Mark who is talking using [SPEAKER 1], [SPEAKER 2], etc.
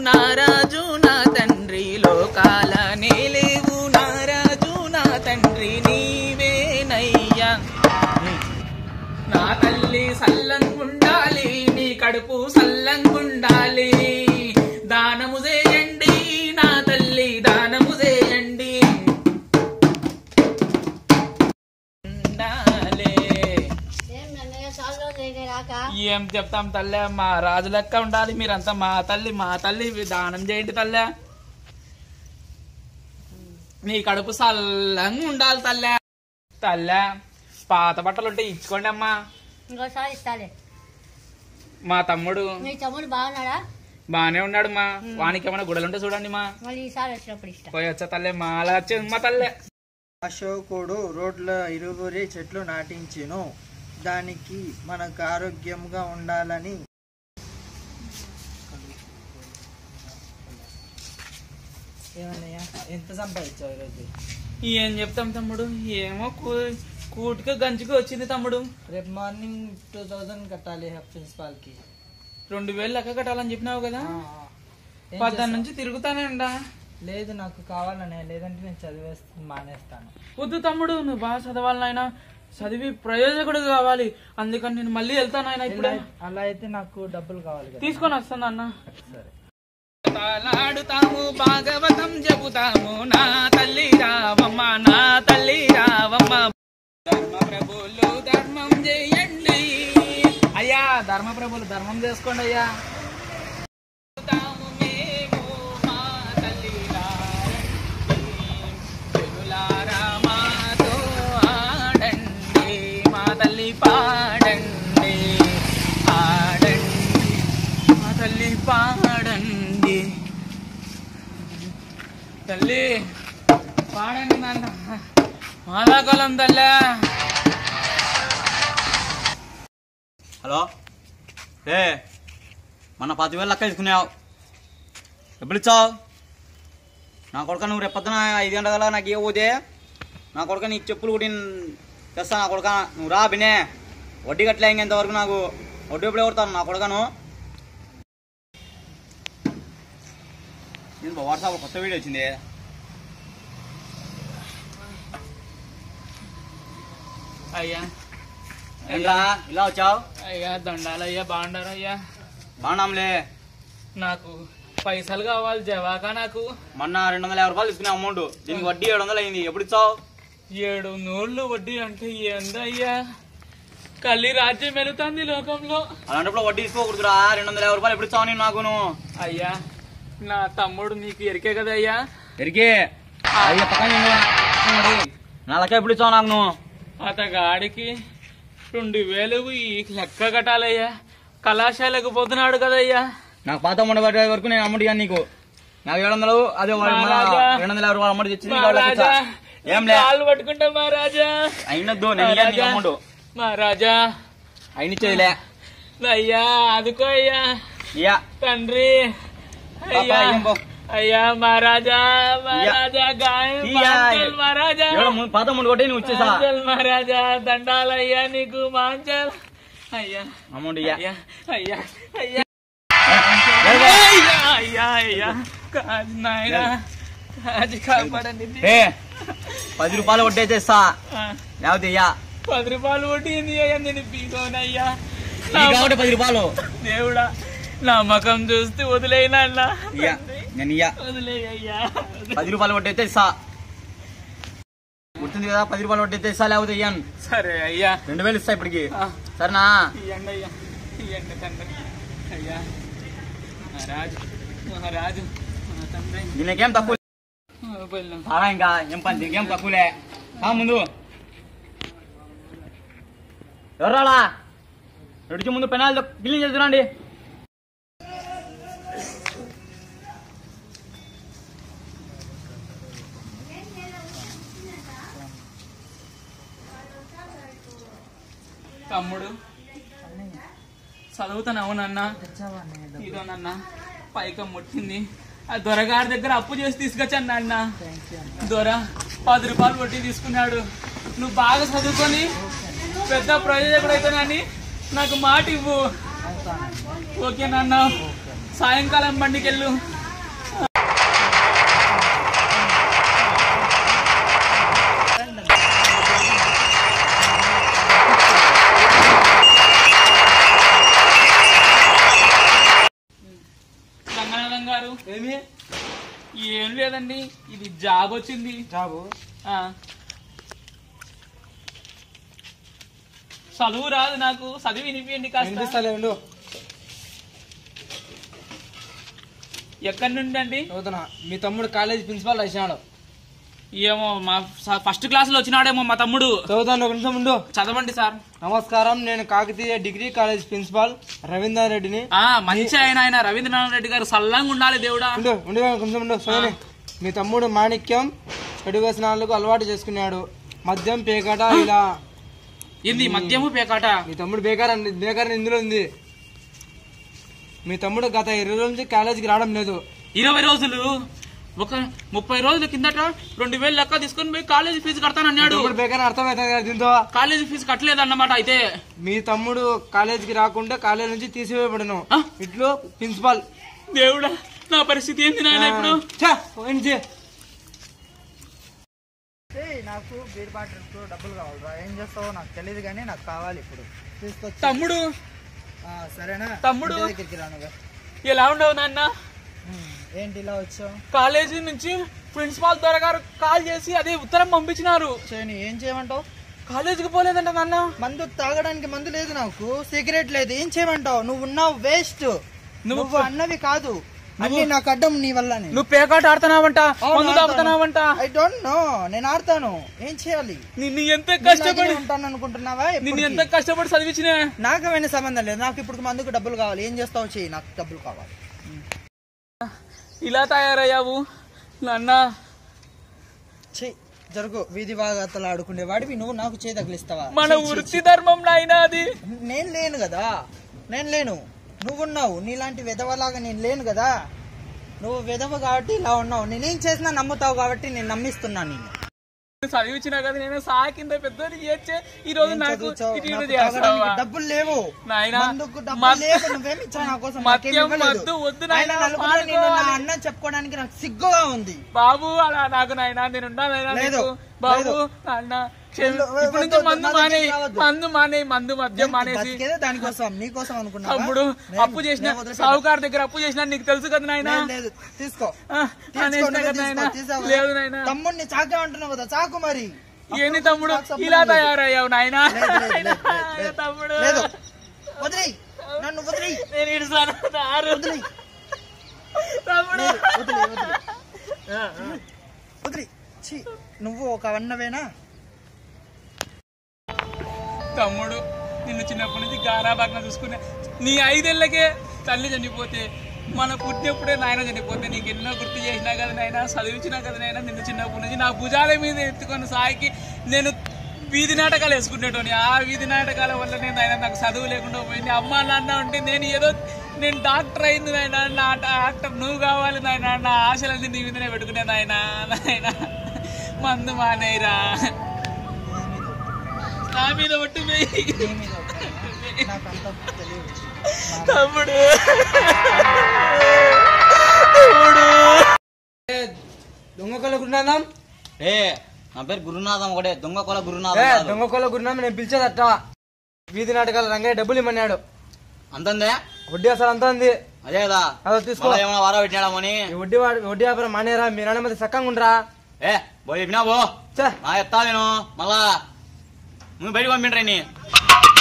[SPEAKER 1] నా రాజు నా తండ్రి లోకాల నేలేవు నా రాజు నా తండ్రి నీవేనయ్యా నా తల్లి సల్లంగుండాలి నీ కడుపు సల్లంగుండాలి దానము చేయండి నా తల్లి దానము చేయండి ఉండాలి.
[SPEAKER 2] ఏం నన్నయ్య చాలా రోజులైనాయి రాక
[SPEAKER 1] ఏం చెప్తాం తల్లే మా రాజు లెక్క ఉండాలి మీరంతా మా తల్లి మా తల్లి దానం చేయండి తల్లే నీ కడుపు సల్లంగా ఉండాలి తల్లే తల్లే పాత బట్టలు ఉంటే ఇచ్చుకోండి అమ్మా
[SPEAKER 2] ఇంకోసారి ఇస్తాలే
[SPEAKER 1] మా తమ్ముడు
[SPEAKER 2] మీ తమ్ముడు బాగున్నాడా
[SPEAKER 1] బానే ఉన్నాడు మా వానికి ఏమైనా గుడలు ఉంటే చూడండి మా
[SPEAKER 2] మళ్ళీ ఈసారి వచ్చినప్పుడు ఇస్తా
[SPEAKER 1] పోయి వచ్చా తల్లే మా అలా వచ్చేది మా తల్లే
[SPEAKER 3] అశోకుడు రోడ్ల ఇరువురి చెట్లు నాటించెను దానికి మనకు ఆరోగ్యంగా ఉండాలని ఏమన్నయ్యా ఎంత సంపాదించావు ఈరోజు
[SPEAKER 1] ఏం చెప్తాం తమ్ముడు ఏమో కూ- కూటికి గంజుకి వచ్చింది తమ్ముడు
[SPEAKER 3] రేపు మార్నింగ్ టూ థౌజండ్ కట్టాలి ప్రిన్సిపాల్ కి
[SPEAKER 1] రెండు వేలు లెక్క కట్టాలని చెప్పినావు కదా
[SPEAKER 3] ఏం
[SPEAKER 1] పద్దెనిమిది
[SPEAKER 3] చేస్తావ్?
[SPEAKER 1] నుంచి తిరుగుతానే ఉండా
[SPEAKER 3] లేదు నాకు కావాలనే లేదంటే నేను చదివేస్తాను మానేస్తాను
[SPEAKER 1] వద్దు తమ్ముడు నువ్వు బాగా చదవాలి నాయన చదివి ప్రయోజకుడు కావాలి అందుకని నేను మళ్ళీ వెళ్తాను ఆయన ఇప్పుడే
[SPEAKER 3] ఇలా- అలా అయితే నాకు డబ్బులు కావాలి కదా
[SPEAKER 1] తీసుకొని వస్తాను అన్న
[SPEAKER 3] సరే
[SPEAKER 1] తాలాడుతాము భాగవతం చెబుతాము నా తల్లి రావమ్మ నా తల్లి రావమ్మ ధర్మ ప్రభులు ధర్మం చేయండి అయ్యా ధర్మ ప్రభులు ధర్మం చేసుకోండి అయ్యా చెబుతాము మేము మా తల్లి రారండి. చెలులారా మాతో ఆడండి మా తల్లి పాడండి ఆడండి మా తల్లి పాడండి తల్లి పాడండి నాన్న మాదాకాలం తల్లి
[SPEAKER 4] హలో ఏ మన పదివేలు లెక్క తీసుకున్నావు ఎప్పుడు ఇచ్చావు నా కొడుక నువ్వు రేపొద్దున ఐదు గంటల కల్లా నాకు ఇవ్వబోతే నా కొడుక నీకు చెప్పులు కుట్టి తెస్తా నా కొడుక నువ్వు రా బినే వడ్డీ కట్టలే ఇంకెంతవరకు నాకు వడ్డీ ఎప్పుడు కొడతాను నా కొడుకను నేను వాట్సాప్ కొత్త వీడియో వచ్చింది
[SPEAKER 1] అయ్యా
[SPEAKER 4] ఏంట్రా ఇలా వచ్చావు
[SPEAKER 1] అయ్యా దండాలయ్యా బాగుండారయ్యా
[SPEAKER 4] బాగున్నాంలే
[SPEAKER 1] నాకు పైసలు కావాలి జవాకా నాకు
[SPEAKER 4] మొన్న రెండు వందల యాభై రూపాయలు తీసుకునే అమౌంట్ దీనికి వడ్డీ ఏడు వందలు అయింది ఎప్పుడు ఇచ్చావు
[SPEAKER 1] ఏడు నూళ్ళు వడ్డీ అంటే ఏందయ్యా కళ్ళి రాజ్యం వెళుతుంది లోకంలో
[SPEAKER 4] అలాంటప్పుడు వడ్డీ తీసుకోకూడదురా రెండు వందల యాభై రూపాయలు ఎప్పుడు ఇచ్చావు నేను నాకును
[SPEAKER 1] అయ్యా నా తమ్ముడు నీకు ఎరికే కదా అయ్యా
[SPEAKER 4] ఎరికే అయ్యా పక్కన నిన్ను. మరి నా లెక్క ఎప్పుడు ఇచ్చావు నాకు నువ్వు
[SPEAKER 1] అతగాడికి రెండు వేలు ఈ లెక్క కట్టాలయ్యా కళాశాలకు పోతున్నాడు కదయ్యా
[SPEAKER 4] నాకు పాత అమౌంట్ పడే వరకు నేను అమౌంట్ ఇవ్వను నీకు నాకు ఏడు వందలు అదే వాడు మన
[SPEAKER 1] మహారాజా.
[SPEAKER 4] రెండు వందల యాభై రూపాయలు అమౌంట్ తెచ్చి నీకు వాళ్ళకి
[SPEAKER 1] మహారాజా
[SPEAKER 4] ఇచ్చా. ఏం లే
[SPEAKER 1] కాళ్ళు పట్టుకుంటా మహారాజా
[SPEAKER 4] అయినద్దు నేను ఇయ్యను నీకు అమౌంట్
[SPEAKER 1] మహారాజా
[SPEAKER 4] అయినిచ్చేదిలే
[SPEAKER 1] అయ్యా అదుకో అయ్యా
[SPEAKER 4] ఇయ్యా
[SPEAKER 1] తండ్రి
[SPEAKER 4] పాపా,
[SPEAKER 1] అయ్యా
[SPEAKER 4] ఏం పో.
[SPEAKER 1] అయ్యా మహారాజా మహారాజా గాయం
[SPEAKER 4] ఇయ్యా.
[SPEAKER 1] మాంచల్ మహారాజా
[SPEAKER 4] ఎవడో ముందు పాత అమౌంట్ కొట్టి నువ్వు ఇచ్చేసా
[SPEAKER 1] మాంచల్ మహారాజా దండాలయ్యా నీకు మాంచల్ అయ్యా
[SPEAKER 4] అమౌంట్ ఇయ్యా
[SPEAKER 1] అయ్యా అయ్యా అయ్యా అయ్యా అయ్యా అయ్యా కాదు నాయనా కాదు కాపాడండి
[SPEAKER 4] ఏ పది రూపాయలు వడ్డీ చేస్తా
[SPEAKER 1] ఆ,
[SPEAKER 4] లేకపోతే ఇయ్యా
[SPEAKER 1] పది రూపాయలు కొట్టింది అయ్యా నేను పీకోనయ్యా
[SPEAKER 4] నీకు కాబట్టి పది రూపాయలు
[SPEAKER 1] దేవుడా నా ముఖం చూస్తే వదిలేనా
[SPEAKER 4] ఇయ్యా నేను ఇయ్యా
[SPEAKER 1] వదిలేయ్యా
[SPEAKER 4] పది రూపాయలు వడ్డీ అయితే ఇస్తా గుర్తుంది కదా పది రూపాయలు వడ్డీ అయితే ఇస్తా లేకపోతే ఇయ్యాను
[SPEAKER 1] సరే అయ్యా
[SPEAKER 4] రెండు వేలు ఇస్తా ఇప్పటికి
[SPEAKER 1] ఆ,
[SPEAKER 4] సరేనా
[SPEAKER 1] ఇయ్యండి అయ్యా ఇయ్యండి తండ్రి అయ్యా మహారాజు మహారాజు మా తండ్రి
[SPEAKER 4] దీనికేం తక్కువ
[SPEAKER 1] ఆ, వెళ్ళాం
[SPEAKER 4] బాగా ఇంకా ఏం పని దీనికేం తక్కువలే ఆ ముందు ఎవరు రాలా రెడ్డికి ముందు పెనాలు క్లీన్ చేద్దురండి
[SPEAKER 1] తమ్ముడు చదువుతాను అవునన్నా ఇదోనన్నా పైకం ముట్టింది ఆ దొరగారి దగ్గర అప్పు చేసి తీసుకొచ్చాను నాన్న దొర పది రూపాయలు వడ్డీ తీసుకున్నాడు నువ్వు బాగా చదువుకొని పెద్ద ప్రయోజకుడు అవుతానని నాకు మాట ఇవ్వు ఓకే నాన్న సాయంకాలం బండికి వెళ్ళు
[SPEAKER 3] ఏమి
[SPEAKER 1] ఏం లేదండి ఇది జాబ్ వచ్చింది
[SPEAKER 3] జాబు
[SPEAKER 1] ఆ. చదువు రాదు నాకు చదివి వినిపించండి కాస్త
[SPEAKER 3] వినిపిస్తాలే ఉండు
[SPEAKER 1] ఎక్కడి నుండి అండి
[SPEAKER 3] చదువుతున్నా మీ తమ్ముడు కాలేజ్ ప్రిన్సిపాల్ రాసినాడు
[SPEAKER 1] ఏమో మా స- ఫస్ట్ క్లాస్ లో వచ్చినాడేమో మా తమ్ముడు
[SPEAKER 3] చదువుతాను ఒక నిమిషం ఉండు
[SPEAKER 1] చదవండి సార్
[SPEAKER 3] నమస్కారం నేను Kakatiya degree college principal Ravinder రెడ్డిని
[SPEAKER 1] ఆ మంచి ఆయన ఆయన రవీంద్రనాథ్ రెడ్డి గారు సల్లంగా ఉండాలి దేవుడా
[SPEAKER 3] ఉండు ఉండు ఒక నిమిషం ఉండు చదవని మీ తమ్ముడు మాణిక్యం చెడు వ్యసనాలకు అలవాటు చేసుకున్నాడు మద్యం పేకాట ఇలా
[SPEAKER 1] ఏంది మద్యము పేకాట
[SPEAKER 3] మీ తమ్ముడు బేకార్ అండి బేకార్ అని ఇందులో ఉంది మీ తమ్ముడు గత ఇరవై రోజుల నుంచి కాలేజీకి రావడం లేదు
[SPEAKER 1] ఇరవై రోజులు ఒక ముప్పై రోజుల కిందట రెండు వేలు లెక్క తీసుకొని పోయి కాలేజీ ఫీజు కడతానన్నాడు
[SPEAKER 3] తమ్ముడు బేకార్ అని అర్థమవుతుంది కదా దీంతో
[SPEAKER 1] కాలేజీ ఫీజు కట్టలేదు అన్నమాట అయితే
[SPEAKER 3] మీ తమ్ముడు కాలేజీకి రాకుండా కాలేజ్ నుంచి తీసివేయబడను
[SPEAKER 1] ఆ?
[SPEAKER 3] ఇట్లో ప్రిన్సిపాల్
[SPEAKER 1] దేవుడా నా పరిస్థితి ఏంది నాయన ఇప్పుడు
[SPEAKER 3] ఛా, పోయింది చే.
[SPEAKER 5] నాకు బీర్ బాటిల్స్ డబ్బులు కావాలరా ఏం చేస్తావో నాకు తెలియదు కానీ నాకు కావాలి ఇప్పుడు తీసుకొచ్చి
[SPEAKER 1] తమ్ముడు
[SPEAKER 5] ఆ, సరేనా
[SPEAKER 1] తమ్ముడు.
[SPEAKER 5] ఇంటి దగ్గరికి రానుగా
[SPEAKER 1] ఎలా ఉండవు నాన్న
[SPEAKER 5] ఉమ్, ఏంటి ఇలా వచ్చావు
[SPEAKER 1] కాలేజీ నుంచి ప్రిన్సిపాల్ ద్వారా గారు కాల్ చేసి అదే ఉత్తరం పంపించినారు
[SPEAKER 5] చేయని ఏం చేయమంటావు
[SPEAKER 1] కాలేజీకి పోలేదంట నాన్న
[SPEAKER 5] మందు తాగడానికి మందు లేదు నాకు సిగరెట్ లేదు ఏం చేయమంటావు నువ్వు ఉన్నావు వేస్ట్
[SPEAKER 1] నువ్వు
[SPEAKER 5] నువ్వు అన్నవి కాదు అన్ని నాకు అడ్డం నీ వల్లనే
[SPEAKER 1] నువ్వు పేకాట ఆడుతున్నావంట మందు తాగుతున్నావంట
[SPEAKER 5] ఐ డోంట్ నో నేను ఆడతాను ఏం చేయాలి
[SPEAKER 1] నిన్ను ఎంత కష్టపడి
[SPEAKER 5] ఉంటాను అనుకుంటున్నావా
[SPEAKER 1] నిన్ను
[SPEAKER 5] ఎప్పటికీ?
[SPEAKER 1] ఎంత కష్టపడి చదివించిన
[SPEAKER 5] నాకు ఏమైనా సంబంధం లేదు నాకు ఇప్పుడు మందుకు డబ్బులు కావాలి ఏం చేస్తావు చెయ్యి నాకు డబ్బులు కావాలి
[SPEAKER 1] ఇలా తయారయ్యావు నాన్న
[SPEAKER 5] చెయ్యి జరుగు వీధి వాగతలు ఆడుకునే వాడివి నువ్వు నాకు చేయి తగిలిస్తావా
[SPEAKER 1] మన
[SPEAKER 5] చెయ్, చెయ్,
[SPEAKER 1] వృత్తి ధర్మం నాయన అది
[SPEAKER 5] చెయ్. నేను లేను కదా నేను లేను నువ్వున్నావు నీలాంటి విధవలాగా నేను లేను కదా నువ్వు విధవ కాబట్టి ఇలా ఉన్నావు నేనేం చేసినా నమ్ముతావు కాబట్టి నేను నమ్మిస్తున్నాను నేను
[SPEAKER 1] చదివించినా కదా నేను సాకింద పెద్దోని చేర్చే ఈ రోజు
[SPEAKER 5] ఏం
[SPEAKER 1] నాకు
[SPEAKER 5] చదివించావు?
[SPEAKER 1] ఇటు
[SPEAKER 5] నాకు
[SPEAKER 1] ఇటు చేస్తావా
[SPEAKER 5] తాగడానికి డబ్బులు లేవు
[SPEAKER 1] నాయనా,
[SPEAKER 5] మందుకు డబ్బులు
[SPEAKER 1] మద్-
[SPEAKER 5] లేవు నువ్వేమి ఇచ్చావు నా కోసం
[SPEAKER 1] మద్యం
[SPEAKER 5] నాకేం ఇవ్వలేదు.
[SPEAKER 1] వద్దు, వద్దు నాయనా,
[SPEAKER 5] ఆయన నలుగురిలో నేను నా
[SPEAKER 1] పాడుకోవాలి.
[SPEAKER 5] అన్న చెప్పుకోవడానికి నాకు సిగ్గుగా ఉంది
[SPEAKER 1] బాబు అలా నాకు నాయన నేను నాయనా
[SPEAKER 5] లేదు,
[SPEAKER 1] నీకు. బాబు
[SPEAKER 5] లేదు.
[SPEAKER 1] నాన్న క్షమి-
[SPEAKER 5] వద్దు,
[SPEAKER 1] ఇప్పుడు నుంచి
[SPEAKER 5] వద్దు,
[SPEAKER 1] మందు
[SPEAKER 5] నా దగ్గరికి
[SPEAKER 1] మానేయి
[SPEAKER 5] రావద్దు.
[SPEAKER 1] మందు మానేయి మందు మద్యం మానేసి
[SPEAKER 5] బతికేదే దానికోసం నీకోసం అనుకున్నావా?
[SPEAKER 1] తమ్ముడు
[SPEAKER 5] నేను-
[SPEAKER 1] అప్పు చేసిన
[SPEAKER 5] నేను వదిలిపెట్టను.
[SPEAKER 1] సావుకారు దగ్గర అప్పు చేసిన నీకు తెలుసు కదా నాయన
[SPEAKER 5] లేదు, లేదు తీసుకో తీసుకో,
[SPEAKER 1] అనేసిన
[SPEAKER 5] నువ్వే
[SPEAKER 1] కదా
[SPEAKER 5] తీసుకో,
[SPEAKER 1] నాయన
[SPEAKER 5] తీసావా?
[SPEAKER 1] లేదు నాయన
[SPEAKER 5] తమ్ముడిని చాకే అంటున్నావు కదా చాకు మరి
[SPEAKER 1] ఏంది తమ్ముడు
[SPEAKER 5] నాకు సంబంధం
[SPEAKER 1] ఇలా
[SPEAKER 5] లేదు.
[SPEAKER 1] తయారయ్యావు నాయన
[SPEAKER 5] లేదు, లేదు, లేదు, లేదు.
[SPEAKER 1] తమ్ముడు
[SPEAKER 5] లేదు వదిలి నన్ను వదిలి
[SPEAKER 1] నేను ఇడుస్తాను దారు.
[SPEAKER 5] వదిలి
[SPEAKER 1] తమ్ముడు
[SPEAKER 5] లేదు, వదిలి వదిలి వదిలి ఛీ, నువ్వు ఒక అన్నవేనా
[SPEAKER 1] తమ్ముడు నిన్ను చిన్నప్పటి నుంచి గారాబాగ్న చూసుకునే నీ ఐదేళ్లకే తల్లి చనిపోతే మన పుట్టినప్పుడే నాయన చనిపోతే నీకు ఎన్నో గుర్తు చేసినా కదా నాయన చదివించినా కదా నాయన నిన్ను చిన్నప్పటి నుంచి నా భుజాల మీద ఎత్తుకొని సాయికి నేను వీధి నాటకాలు వేసుకునేటోని ఆ వీధి నాటకాల వల్ల నేను ఆయన నాకు చదువు లేకుండా పోయింది అమ్మ నాన్న ఉంటే నేను ఏదో నేను డాక్టర్ అయింది నాయన నా డాక్టర్ నువ్వు కావాలి నాయన నా ఆశలన్నీ నీ మీదనే పెట్టుకునే నాయన నాయన మందు మానేయరా నా మీద ఒట్టు వేయి
[SPEAKER 5] నీ మీద ఒట్టేనా? నాకు అంత తెలియదు
[SPEAKER 1] తమ్ముడు తమ్ముడు
[SPEAKER 3] దొంగ కొల గురునాథం
[SPEAKER 4] ఏ నా పేరు గురునాథం ఒకటే దొంగ కొల
[SPEAKER 3] ఏ,
[SPEAKER 4] గురునాథం కాదు.
[SPEAKER 3] దొంగ కొల గురునాథం నేను పిలిచేదట వీధి నాటకాల రంగయ్య డబ్బులు ఇమ్మన్నాడు
[SPEAKER 4] అంతందే
[SPEAKER 3] వడ్డీ అసలు అంతా ఉంది
[SPEAKER 4] అదే కదా
[SPEAKER 3] అదో తీసుకో
[SPEAKER 4] మళ్ళా ఏమైనా వారా పెట్టినాడమని
[SPEAKER 3] ఈ వడ్డీ వాడు వడ్డీ వ్యాపారం మానేరా మీ నాన్న మీద సక్కంగా ఉండరా
[SPEAKER 4] ఏ పోయి చెప్పినా పో
[SPEAKER 3] చే
[SPEAKER 4] నా ఎత్తా నేను మళ్ళా నువ్వు బయటకు పంపిండ్రా నీ